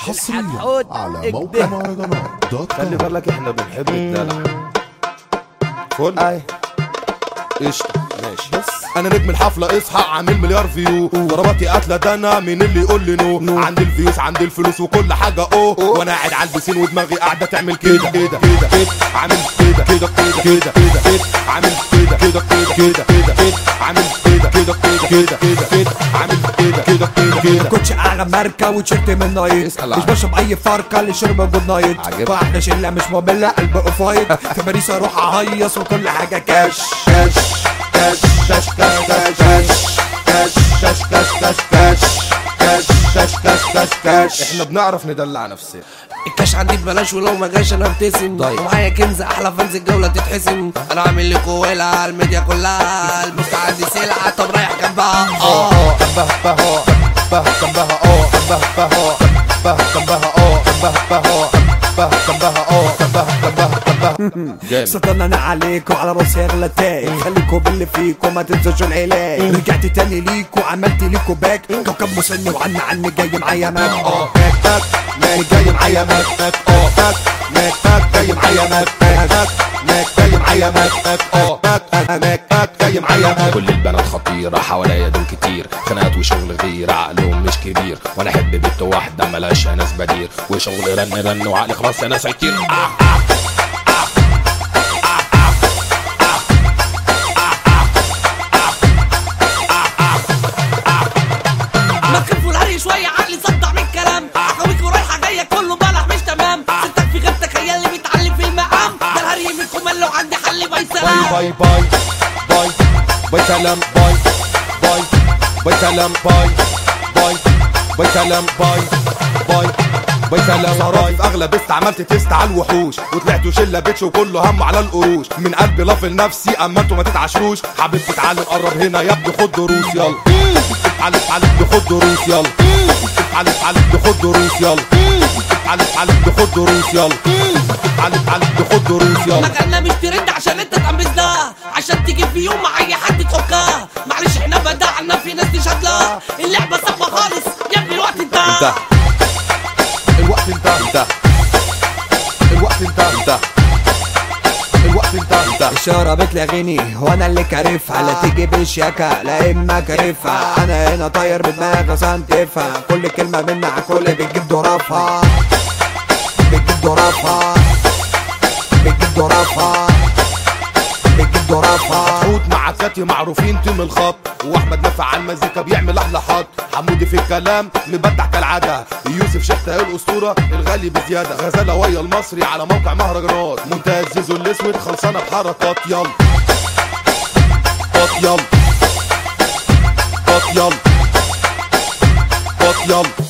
حصريا الحوت على موقع اكده. مهرجانات دوت خلي كوم بالك احنا بنحب الدلع فل اي قشطة ماشي بس. انا نجم الحفلة اصحى عامل مليار فيو ضرباتي قاتلة ده انا مين اللي يقول لي نو, نو. عندي الفيوس عندي الفلوس وكل حاجة اوه وانا قاعد على البسين ودماغي قاعدة تعمل كده كده كده كده عامل كده كده كده كده كده كده عامل كده كده كده كده كده كده عامل كده كده كده كده كده كده عامل كده كده كده كده كوتش اعلى ماركه وتيشيرت من نايت اسأل مش عنه. بشرب اي فرقه اللي شرب جود نايت عجبني. واحده شله مش ممله قلب اوفايت في باريس اروح اهيص وكل حاجه كاش كاش كاش كاش كاش كاش كاش كاش كاش كاش كاش كاش كاش كاش كاش كاش احنا بنعرف ندلع نفسنا الكاش عندي ببلاش ولو ما جاش انا ابتسم طيب. ومعايا كنز احلى فانز الجوله تتحسم انا عامل لكم ويلة الميديا كلها البوست عندي سلعه طب رايح جنبها اه اه به به اه به جنبها اه به به اه به جنبها اه به به اه به جنبها اه به جنبها جنبها جامد سلطان انا عليكم على راسي اغلى تاج خليكم باللي فيكم ما تنسوش العلاج رجعت تاني ليكوا عملت ليكوا باك كوكب مسني وعني عني جاي معايا ماك اه ماك ماك ماك جاي معايا ماك ماك اه ماك ماك ماك جاي معايا ماك ماك ماك ماك جاي معايا ماك ماك اه ماك ماك ماك جاي معايا ماك كل البنات خطيرة حواليا دول كتير خناقات وشغل غير عقلهم مش كبير وانا احب بنت واحدة ملهاش ناس بدير وشغل رن رن وعقلي خلاص يا ناس هيطير آه ما تخفوا الهري شويه عقلي صدع من الكلام اخويك ورايحه جايه كله بلح مش تمام ستك في غيرتك هي اللي بتعلم في المقام ده الهري منكم قال له عندي حل باي سلام باي باي باي باي سلام باي باي باي سلام باي باي باي سلام باي باي باي سلام صارت في اغلب استعملت تيست على الوحوش وطلعتوا شله بيتش وكله هم على القروش من قلبي لاف لنفسي اما انتوا ما تتعشروش حابب تتعلم قرب هنا يا ابني خد دروس يلا اتعلم اتعلم خد دروس يلا اتعلم اتعلم خد دروس يلا اتعلم اتعلم خد دروس يلا اتعلم اتعلم خد دروس يلا مكاننا مش ترند عشان انت تقمصنا عشان تيجي في يوم مع اي حد تحكها معلش احنا بدعنا في ناس تشهد لها اللعبه صعبه خالص يا ابني الوقت انتهى انتهى الوقت انتهى انتهى الوقت انتهى انتهى الوقت انتهى انتهى الشهرة بتلغيني وانا اللي كارفها لا تيجي بالشياكة لا اما كارفها انا هنا طاير بدماغ عشان تفهم كل كلمة منا على كل بتجيب ضرافها بتجيب ضرافها بتجيب ضرافها بتجيب ضرافها حوت مع كاتي معروفين تيم الخط واحمد نافع على المزيكا بيعمل احلى حط حمودي في الكلام مبدع كالعاده يوسف شحته الاسطوره الغالي بزياده غزاله ويا المصري على موقع مهرجانات منتهى زيزو الاسود خلصانه بحركات يلا قط يلا قط يلا قط يلا